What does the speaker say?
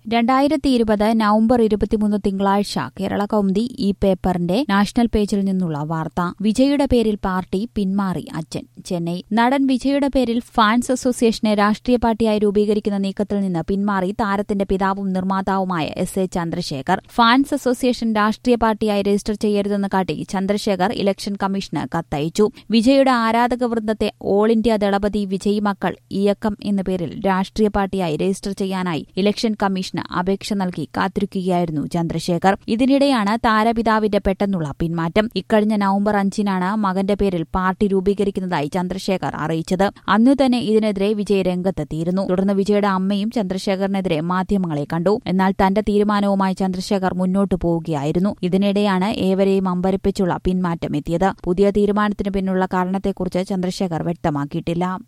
രണ്ടായിരത്തി ഇരുപത് നവംബർ ഇരുപത്തിമൂന്ന് തിങ്കളാഴ്ച കേരള കൗമുദി ഈ പേപ്പറിന്റെ നാഷണൽ പേജിൽ നിന്നുള്ള വാർത്ത വിജയുടെ പേരിൽ പാർട്ടി പിന്മാറി അച്ഛൻ ചെന്നൈ നടൻ വിജയുടെ പേരിൽ ഫാൻസ് അസോസിയേഷനെ രാഷ്ട്രീയ പാർട്ടിയായി രൂപീകരിക്കുന്ന നീക്കത്തിൽ നിന്ന് പിന്മാറി താരത്തിന്റെ പിതാവും നിർമ്മാതാവുമായ S A Chandrasekhar fans association രാഷ്ട്രീയ പാർട്ടിയായി രജിസ്റ്റർ ചെയ്യരുതെന്ന് കാട്ടി ചന്ദ്രശേഖർ ഇലക്ഷൻ കമ്മീഷന് കത്തയച്ചു വിജയുടെ ആരാധക വൃന്ദത്തെ ഓൾ ഇന്ത്യ ദളപതി വിജയ് മക്കൾ ഇയക്കം എന്ന പേരിൽ രാഷ്ട്രീയ പാർട്ടിയായി രജിസ്റ്റർ ചെയ്യാനായി ഇലക്ഷൻ കമ്മീഷന് അപേക്ഷ നൽകി കാത്തിരിക്കുകയായിരുന്നു ചന്ദ്രശേഖർ ഇതിനിടെയാണ് താരപിതാവിന്റെ പെട്ടെന്നുള്ള പിന്മാറ്റം ഇക്കഴിഞ്ഞ നവംബർ അഞ്ചിനാണ് മകന്റെ പേരിൽ പാർട്ടി രൂപീകരിക്കുന്നതായി ചന്ദ്രശേഖർ അറിയിച്ചത് അന്നു തന്നെ ഇതിനെതിരെ വിജയ് രംഗത്തെത്തിയിരുന്നു തുടർന്ന് വിജയുടെ അമ്മയും ചന്ദ്രശേഖറിനെതിരെ മാധ്യമങ്ങളെ കണ്ടു എന്നാൽ തന്റെ തീരുമാനവുമായി ചന്ദ്രശേഖർ മുന്നോട്ടു പോവുകയായിരുന്നു ഇതിനിടെയാണ് ഏവരെയും അമ്പരപ്പിച്ചുള്ള പിന്മാറ്റം എത്തിയത് പുതിയ തീരുമാനത്തിന് പിന്നിലുള്ള കാരണത്തെക്കുറിച്ച് ചന്ദ്രശേഖർ വ്യക്തമാക്കിയിട്ടില്ല